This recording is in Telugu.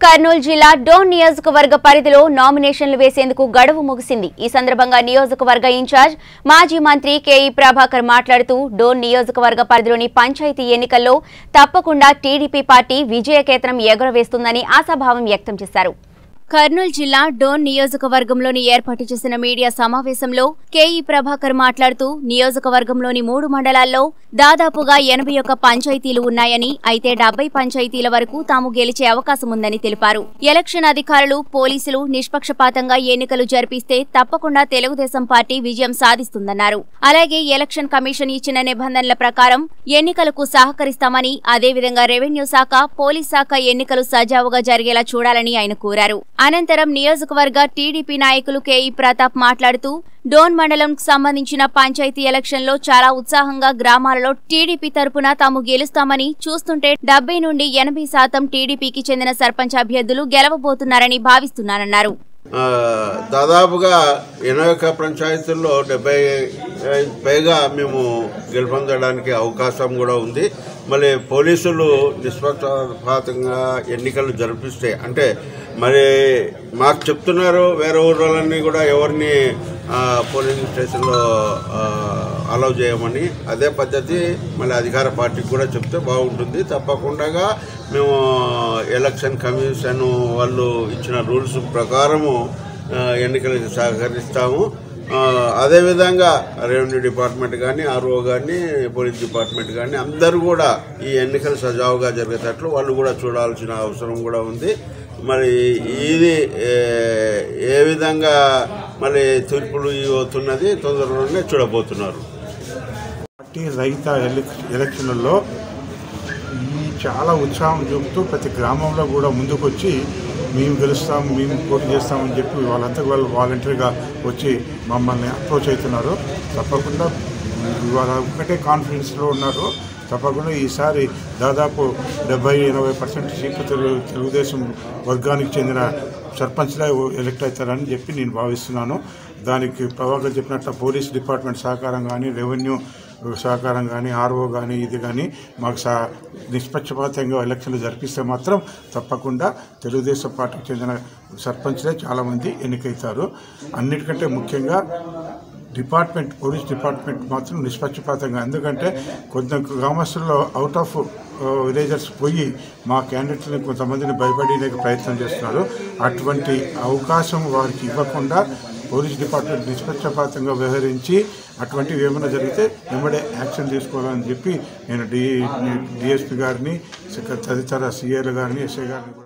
కర్నూలు జిల్లా డోన్ నియోజకవర్గ పరిధిలో నామినేషన్లు వేసేందుకు గడువు ముగిసింది ఈ సందర్భంగా నియోజకవర్గ ఇన్ఛార్జ్ మాజీ మంత్రి కేఈ ప్రభాకర్ మాట్లాడుతూ డోన్ నియోజకవర్గ పరిధిలోని పంచాయతీ ఎన్నికల్లో తప్పకుండా టీడీపీ పార్టీ విజయకేతనం ఎగురవేస్తుందని ఆశాభావం వ్యక్తం చేశారు కర్నూలు జిల్లా డోన్ నియోజకవర్గంలోని ఏర్పాటు చేసిన మీడియా సమావేశంలో కేఈ ప్రభాకర్ మాట్లాడుతూ నియోజకవర్గంలోని మూడు మండలాల్లో దాదాపుగా ఎనభై ఒక్క పంచాయతీలు ఉన్నాయని అయితే డెబ్బై పంచాయతీల వరకు తాము గెలిచే అవకాశం ఉందని తెలిపారు ఎలక్షన్ అధికారులు పోలీసులు నిష్పక్షపాతంగా ఎన్నికలు జరిపిస్తే తప్పకుండా తెలుగుదేశం పార్టీ విజయం సాధిస్తుందన్నారు అలాగే ఎలక్షన్ కమిషన్ ఇచ్చిన నిబంధనల ప్రకారం ఎన్నికలకు సహకరిస్తామని అదేవిధంగా రెవెన్యూ శాఖ పోలీస్ శాఖ ఎన్నికలు సజావుగా జరిగేలా చూడాలని ఆయన కోరారు అనంతరం నియోజకవర్గ టీడీపీ నాయకులు కేఈ ప్రతాప్ మాట్లాడుతూ డోన్ మండలంకు సంబంధించిన పంచాయతీ ఎలక్షన్లో చాలా ఉత్సాహంగా గ్రామాలలో టీడీపీ తరపున తాము గెలుస్తామని చూస్తుంటే డెబ్బై నుండి ఎనభై శాతం టీడీపీకి చెందిన సర్పంచ్ అభ్యర్థులు గెలవబోతున్నారని భావిస్తున్నారన్నారు ఆ, దాదాపుగా ఎనభై ఒక్క పంచాయతీల్లో డెబ్బై పైగా మేము గెలుపొందడానికి అవకాశం కూడా ఉంది మళ్ళీ పోలీసులు నిష్పక్షపాతంగా ఎన్నికలు జరిపిస్తే అంటే మరి మాకు చెప్తున్నారు వేరే ఊర్లన్నీ కూడా ఎవరిని ఆ, పోలింగ్ స్టేషన్లో అలౌ చేయమని అదే పద్ధతి మళ్ళీ అధికార పార్టీకి కూడా చెప్తే బాగుంటుంది తప్పకుండా మేము ఎలక్షన్ కమిషన్ వాళ్ళు ఇచ్చిన రూల్స్ ప్రకారము ఆ, ఎన్నికలకు సహకరిస్తాము ఆ, అదేవిధంగా రెవెన్యూ డిపార్ట్మెంట్ కానీ ఆర్ఓ కానీ పోలీస్ డిపార్ట్మెంట్ కానీ అందరూ కూడా ఈ ఎన్నికలు సజావుగా జరిగేటట్లు వాళ్ళు కూడా చూడాల్సిన అవసరం కూడా ఉంది మరి ఇది ఏ, ఏ విధంగా మరి తీర్పులు అవుతున్నది తొందరలోనే చూడబోతున్నారు పార్టీ రహిత ఎలక్- ఎలక్షన్లలో ఈ చాలా ఉత్సాహం చూపుతూ ప్రతి గ్రామంలో కూడా ముందుకొచ్చి మేము గెలుస్తాం మేము పోటీ చేస్తామని చెప్పి వాళ్ళంతా వాళ్ళు వాలంటీర్గా వచ్చి మమ్మల్ని అప్రోచ్ అవుతున్నారు తప్పకుండా ఇవాళ ఒకటే కాన్ఫిడెన్స్లో ఉన్నారు తప్పకుండా ఈసారి దాదాపు డెబ్బై ఎనభై పర్సెంట్ సీట్లు తెలుగు తెలుగుదేశం వర్గానికి చెందిన సర్పంచ్లే ఎలక్ట్ అవుతారని చెప్పి నేను భావిస్తున్నాను దానికి ప్రభాకర్ చెప్పినట్టు పోలీస్ డిపార్ట్మెంట్ సహకారం కానీ రెవెన్యూ సహకారం కానీ ఆర్ఓ కానీ ఇది కానీ మాకు సా నిష్పక్షపాతంగా ఎలక్షన్లు జరిపిస్తే మాత్రం తప్పకుండా తెలుగుదేశం పార్టీకి చెందిన సర్పంచ్లే చాలామంది ఎన్నికవుతారు అన్నిటికంటే ముఖ్యంగా డిపార్ట్మెంట్ పోలీస్ డిపార్ట్మెంట్ మాత్రం నిష్పక్షపాతంగా ఎందుకంటే కొంత గ్రామస్తుల్లో అవుట్ ఆఫ్ విలేజర్స్ పోయి మా క్యాండిడేట్ని కొంతమందిని భయపడే ప్రయత్నం చేస్తున్నారు అటువంటి అవకాశం వారికి ఇవ్వకుండా పోలీస్ డిపార్ట్మెంట్ నిష్పక్షపాతంగా వ్యవహరించి అటువంటివి ఏమైనా జరిగితే వెంబడే యాక్షన్ తీసుకోవాలని చెప్పి నేను డి డిఎస్పీ గారిని తదితర సిఏలు గారిని ఎస్ఐ గారిని